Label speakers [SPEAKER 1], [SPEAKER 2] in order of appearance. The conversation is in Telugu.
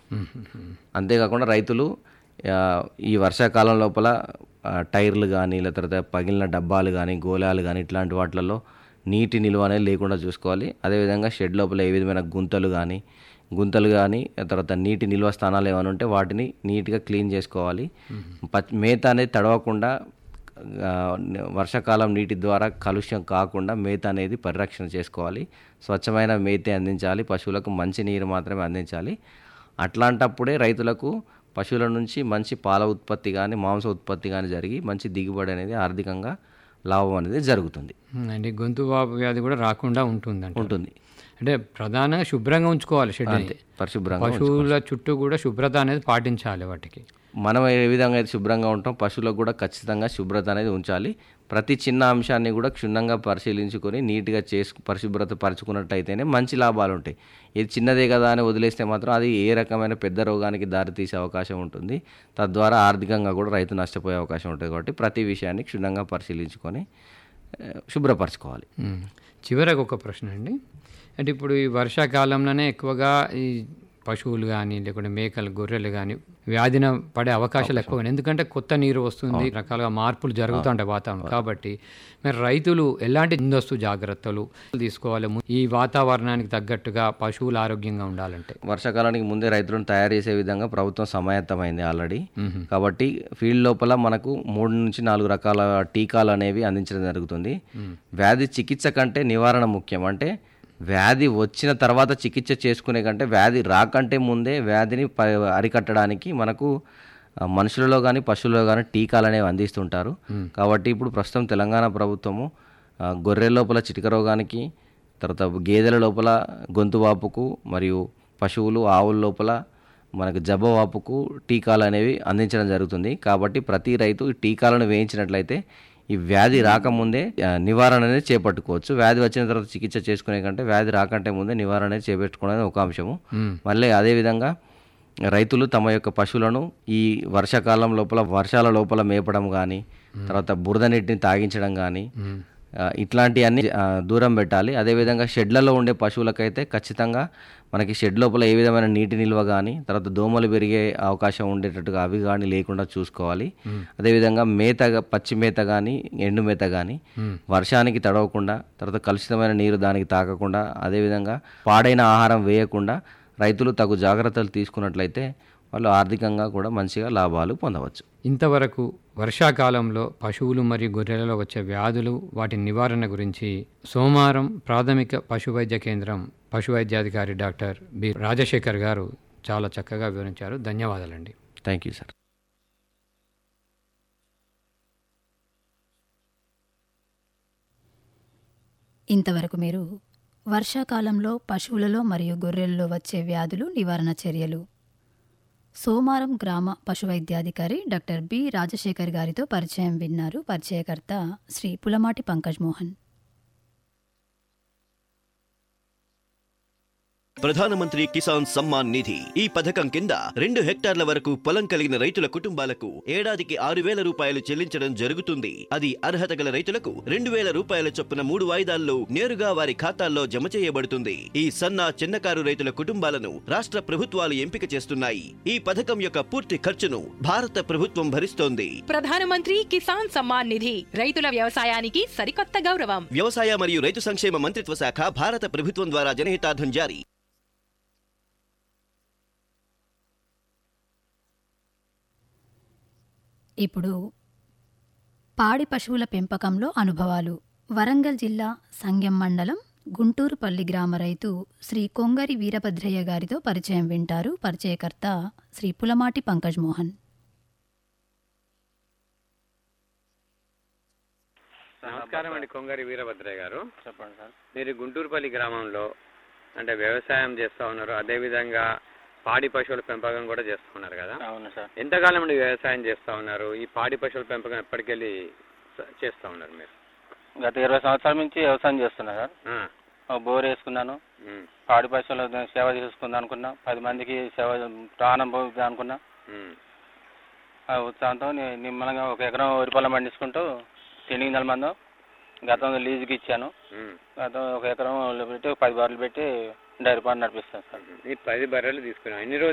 [SPEAKER 1] అంతేకాకుండా రైతులు ఆ, ఈ వర్షాకాలం లోపల ఆ, టైర్లు కానీ లేకపోతే పగిలిన డబ్బాలు కానీ గోళాలు కానీ ఇట్లాంటి వాటిలలో నీటి నిల్వ అనేది లేకుండా చూసుకోవాలి అదేవిధంగా షెడ్ లోపల ఏ విధమైన గుంతలు కానీ గుంతలు కానీ తర్వాత నీటి నిల్వ స్థానాలు ఏమైనా ఉంటే వాటిని నీట్గా క్లీన్ చేసుకోవాలి పచ్ మేత అనేది తడవకుండా ఆ, వర్షాకాలం నీటి ద్వారా కలుష్యం కాకుండా మేత అనేది పరిరక్షణ చేసుకోవాలి స్వచ్ఛమైన మేత అందించాలి పశువులకు మంచి నీరు మాత్రమే అందించాలి అట్లాంటప్పుడే రైతులకు పశువుల నుంచి మంచి పాల ఉత్పత్తి కానీ మాంస ఉత్పత్తి కానీ జరిగి మంచి దిగుబడి అనేది ఆర్థికంగా లాభం అనేది జరుగుతుంది
[SPEAKER 2] ఉమ్, అంటే గొంతు వాపు వ్యాధి కూడా రాకుండా ఉంటుందంట
[SPEAKER 1] ఉంటుంది
[SPEAKER 2] అంటే ప్రధానంగా శుభ్రంగా ఉంచుకోవాలి షెడ్
[SPEAKER 1] అంతే పరిశుభ్రంగా
[SPEAKER 2] పశువుల చుట్టూ కూడా శుభ్రత అనేది పాటించాలి వాటికి
[SPEAKER 1] మనం ఏ విధంగా అయితే శుభ్రంగా ఉంటాం పశువులకు కూడా ఖచ్చితంగా శుభ్రత అనేది ఉంచాలి ప్రతి చిన్న అంశాన్ని కూడా క్షుణ్ణంగా పరిశీలించుకొని నీట్గా చేసు పరిశుభ్రత పరుచుకున్నట్టయితేనే మంచి లాభాలు ఉంటాయి ఇది చిన్నదే కదా అని వదిలేస్తే మాత్రం అది ఏ రకమైన పెద్ద రోగానికి దారితీసే అవకాశం ఉంటుంది తద్వారా ఆర్థికంగా కూడా రైతు నష్టపోయే అవకాశం ఉంటుంది కాబట్టి ప్రతి విషయాన్ని క్షుణ్ణంగా పరిశీలించుకొని ఆ, శుభ్రపరచుకోవాలి
[SPEAKER 2] ఉమ్. చివరకు ఒక ప్రశ్న అండి అంటే ఇప్పుడు ఈ వర్షాకాలంలోనే ఎక్కువగా ఈ పశువులు కానీ లేకుంటే మేకలు గొర్రెలు కానీ వ్యాధిన పడే అవకాశాలు ఎక్కువ ఉన్నాయి. ఎందుకంటే కొత్త నీరు వస్తుంది రకాలుగా మార్పులు జరుగుతుంటాయి వాతావరణం కాబట్టి మరి రైతులు ఎలాంటి ముందస్తు జాగ్రత్తలు తీసుకోవాలి ము- ఈ వాతావరణానికి తగ్గట్టుగా పశువులు ఆరోగ్యంగా ఉండాలంటే
[SPEAKER 1] వర్షాకాలానికి ముందే రైతులను తయారు చేసే విధంగా ప్రభుత్వం సమాయత్తమైంది ఆల్రెడీ కాబట్టి ఫీల్డ్ లోపల మనకు మూడు నుంచి నాలుగు రకాల టీకాలు అనేవి అందించడం జరుగుతుంది వ్యాధి చికిత్స కంటే నివారణ ముఖ్యం అంటే వ్యాధి వచ్చిన తర్వాత చికిత్స చేసుకునే కంటే వ్యాధి రాకంటే ముందే వ్యాధిని ప- అరికట్టడానికి మనకు ఆ, మనుషులలో కానీ పశువులలో కానీ టీకాలు అనేవి అందిస్తుంటారు కాబట్టి ఇప్పుడు ప్రస్తుతం తెలంగాణ ప్రభుత్వము ఆ, గొర్రె లోపల చిటిక రోగానికి తర్వాత గేదెల లోపల గొంతు వాపుకు మరియు పశువులు ఆవుల లోపల మనకు జబ్బ వాపుకు టీకాలు అనేవి అందించడం జరుగుతుంది కాబట్టి ప్రతి రైతు ఈ టీకాలను వేయించినట్లయితే ఈ వ్యాధి రాకముందే ఆ, నివారణ అనేది చేపట్టుకోవచ్చు వ్యాధి వచ్చిన తర్వాత చికిత్స చేసుకునే కంటే వ్యాధి రాకంటే ముందే నివారణ అనేది చేపట్టుకోవడం అనేది ఒక అంశము మళ్ళీ అదేవిధంగా రైతులు తమ యొక్క పశువులను ఈ వర్షాకాలం లోపల వర్షాల లోపల మేపడం కానీ తర్వాత బురద నీటిని తాగించడం కానీ ఆ, ఇట్లాంటివన్నీ ఆ, దూరం పెట్టాలి అదేవిధంగా షెడ్లలో ఉండే పశువులకైతే ఖచ్చితంగా మనకి షెడ్ లోపల ఏ విధమైన నీటి నిల్వ కానీ తర్వాత దోమలు పెరిగే అవకాశం ఉండేటట్టుగా అవి కానీ లేకుండా చూసుకోవాలి అదేవిధంగా మేత గా- పచ్చి మేత కానీ ఎండు మేత కానీ వర్షానికి తడవకుండా తర్వాత కలుషితమైన నీరు దానికి తాకకుండా అదేవిధంగా పాడైన ఆహారం వేయకుండా రైతులు తగు జాగ్రత్తలు తీసుకున్నట్లయితే వాళ్ళు ఆర్థికంగా కూడా మంచిగా లాభాలు పొందవచ్చు
[SPEAKER 2] ఇంతవరకు వర్షాకాలంలో పశువులు మరియు గొర్రెలలో వచ్చే వ్యాధులు వాటి నివారణ గురించి సోమవారం ప్రాథమిక పశు వైద్య కేంద్రం పశు వైద్యాధికారి డాక్టర్ బి రాజశేఖర్ గారు చాలా చక్కగా వివరించారు ధన్యవాదాలండి
[SPEAKER 1] థ్యాంక్ యూ సార్
[SPEAKER 3] ఇంతవరకు మీరు వర్షాకాలంలో పశువులలో మరియు గొర్రెల్లో వచ్చే వ్యాధులు నివారణ చర్యలు సోమారం గ్రామ పశువైద్యాధికారి డాక్టర్ బి రాజశేఖర్ గారితో పరిచయం విన్నారు పరిచయకర్త శ్రీ పులమాటి పంకజ్ మోహన్
[SPEAKER 4] ప్రధానమంత్రి కిసాన్ సమ్మాన్ నిధి ఈ పథకం కింద రెండు హెక్టార్ల వరకు పొలం కలిగిన రైతుల కుటుంబాలకు ఏడాదికి ఆరు వేల రూపాయలు చెల్లించడం జరుగుతుంది అది అర్హత గల రైతులకు రెండు వేల రూపాయల చొప్పున మూడు వాయిదాల్లో నేరుగా వారి ఖాతాల్లో జమ చేయబడుతుంది ఈ సన్న చిన్నకారు రైతుల కుటుంబాలను రాష్ట్ర ప్రభుత్వాలు ఎంపిక చేస్తున్నాయి ఈ పథకం యొక్క పూర్తి ఖర్చును భారత ప్రభుత్వం భరిస్తోంది
[SPEAKER 5] ప్రధానమంత్రి కిసాన్ సమ్మాన్ నిధి రైతుల వ్యవసాయానికి సరికొత్త గౌరవం
[SPEAKER 4] వ్యవసాయ మరియు రైతు సంక్షేమ మంత్రిత్వ శాఖ భారత ప్రభుత్వం ద్వారా జనహితార్థం జారీ
[SPEAKER 3] ఇప్పుడు పాడి పశువుల పెంపకంలో అనుభవాలు వరంగల్ జిల్లా సంగెం మండలం గుంటూరుపల్లి గ్రామ రైతు శ్రీ కొంగరి వీరభద్రయ్య గారితో పరిచయం వింటారు పరిచయకర్త శ్రీ పులమాటి పంకజ్ మోహన్
[SPEAKER 6] నమస్కారం అండి కొంగారి వీరభద్రయ్య గారు చెప్పండి సార్ మీరు గుంటూరుపల్లి గ్రామంలో అంటే వ్యవసాయం చేస్తూ ఉన్నారు అదేవిధంగా పాడి పశువుల పెంపకం కూడా చేస్తూ ఉన్నారు కదా
[SPEAKER 7] అవును సార్
[SPEAKER 6] ఎంతకాలం నుండి వ్యవసాయం చేస్తూ ఉన్నారు ఈ పాడి పశువుల పెంపకం ఎప్పటికెళ్ళి స- చేస్తూ ఉన్నారు మీరు
[SPEAKER 7] గత ఇరవై సంవత్సరాల నుంచి వ్యవసాయం చేస్తున్నా సార్
[SPEAKER 6] ఆ,
[SPEAKER 7] ఒక బోర్ వేసుకున్నాను
[SPEAKER 6] ఉమ్,
[SPEAKER 7] పాడి పశువుల సేవ చేసుకుందాం అనుకున్నా పది మందికి సేవ ప్రాణం పోద్దాం అనుకున్నా
[SPEAKER 6] ఉమ్,
[SPEAKER 7] ఆ ఉత్సాహంతో ని- నిమ్మలంగా ఒక ఎకరం వరి పొలం పండించుకుంటూ తిండి నెల మందం గతంలో లీజుకి ఇచ్చాను
[SPEAKER 6] ఉమ్.
[SPEAKER 7] గతం ఒక ఎకరం పెట్టి ఒక పది బార్లు పెట్టి డైరీ పాలు నడిపిస్తాను సార్
[SPEAKER 6] ఈ పది బర్రెలు తీసుకున్నాం ఎన్ని రోజులు